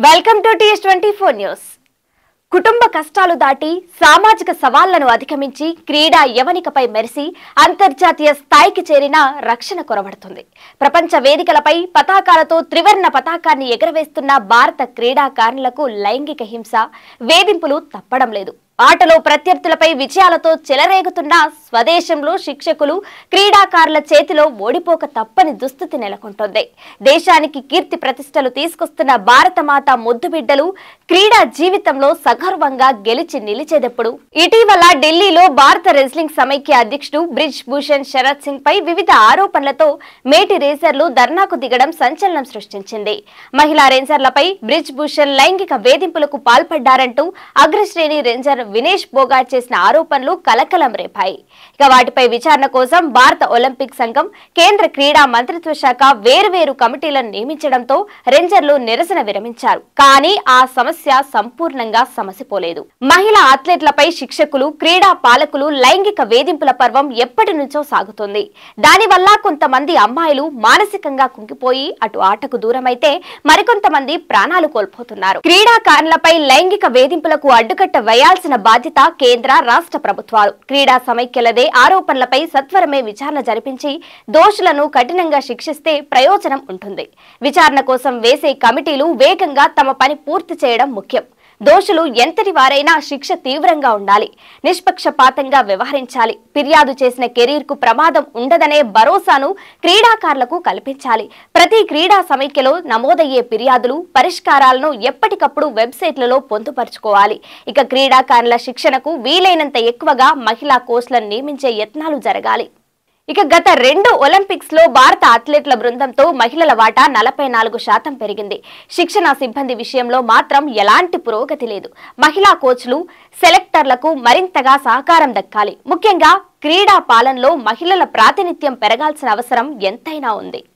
welcome to TS twenty four news కుటుంబ కష్టాలు దాటి సామాజిక సవాళ్లను అధిగమించి క్రీడా యవనికపై మెరిసి అంతర్జాతీయ స్థాయికి చేరిన రక్షణ కొరబడుతుంది ప్రపంచ వేదికలపై పతాకాలతో త్రివర్ణ పతాకాన్ని ఎగరవేస్తున్న భారత క్రీడాకారులకు లైంగిక హింస వేధింపులు తప్పడం లేదు ఆటలో ప్రత్యర్థులపై విజయాలతో చెలరేగుతున్న స్వదేశంలో శిక్షకులు క్రీడాకారుల చేతిలో ఓడిపోక తప్పని దుస్థితి నెలకొంటోంది దేశానికి కీర్తి ప్రతిష్టలు తీసుకొస్తున్న భారత మాత ముద్దు బిడ్డలు క్రీడా జీవితంలో సగర్వంగా గెలిచి నిలిచేదెప్పుడు ఇటీవల ఢిల్లీలో భారత రెజ్లింగ్ సమైక్య అధ్యక్షుడు బ్రిజ్ భూషణ్ శరత్ సింగ్ పై వివిధ ఆరోపణలతో మేటి రేసర్లు ధర్నాకు దిగడం సంచలనం సృష్టించింది మహిళా రేంజర్లపై బ్రిజ్ భూషణ్ లైంగిక వేధింపులకు పాల్పడ్డారంటూ అగ్రశ్రేణి రేంజర్ వినేష్ బోగాట్ చేసిన ఆరోపణలు కలకలం రేపాయి ఇక వాటిపై విచారణ కోసం భారత ఒలింపిక్ సంఘం కేంద్ర క్రీడా మంత్రిత్వ శాఖ వేరువేరు కమిటీలను నియమించడంతో రేంజర్లు నిరసన విరమించారు కానీ ఆ సమస్య సంపూర్ణంగా సమసిపోలేదు మహిళా అథ్లెట్లపై శిక్షకులు క్రీడా పాలకులు లైంగిక వేధింపుల పర్వం ఎప్పటి నుంచో సాగుతుంది దానివల్ల కొంతమంది అమ్మాయిలు మానసికంగా కుంగిపోయి అటు ఆటకు దూరమైతే మరికొంతమంది ప్రాణాలు కోల్పోతున్నారు క్రీడాకారులపై లైంగిక వేధింపులకు అడ్డుకట్ట వేయాల్సిన బాధ్యత కేంద్ర రాష్ట్ర ప్రభుత్వాలు క్రీడా సమైక్యలదే ఆరోపణలపై సత్వరమే విచారణ జరిపించి దోషులను కఠినంగా శిక్షిస్తే ప్రయోజనం ఉంటుంది విచారణ కోసం వేసే కమిటీలు వేగంగా తమ పని పూర్తి చేయడం ముఖ్యం దోషులు ఎంతటి వారైనా శిక్ష తీవ్రంగా ఉండాలి నిష్పక్షపాతంగా వ్యవహరించాలి ఫిర్యాదు చేసిన కెరీర్ కు ప్రమాదం ఉండదనే భరోసాను క్రీడాకారులకు కల్పించాలి ప్రతి క్రీడా సమైక్యలో నమోదయ్యే ఫిర్యాదులు పరిష్కారాలను ఎప్పటికప్పుడు వెబ్సైట్లలో పొందుపరుచుకోవాలి ఇక క్రీడాకారుల శిక్షణకు వీలైనంత ఎక్కువగా మహిళా కోచ్లను నియమించే యత్నాలు జరగాలి ఇక గత రెండు ఒలింపిక్స్ లో భారత అథ్లెట్ల బృందంతో మహిళల వాటా నలభై నాలుగు శాతం పెరిగింది శిక్షణ సిబ్బంది విషయంలో మాత్రం ఎలాంటి పురోగతి లేదు మహిళా కోచ్లు సెలెక్టర్లకు మరింతగా సహకారం దక్కాలి ముఖ్యంగా క్రీడా పాలనలో మహిళల ప్రాతినిధ్యం పెరగాల్సిన అవసరం ఎంతైనా ఉంది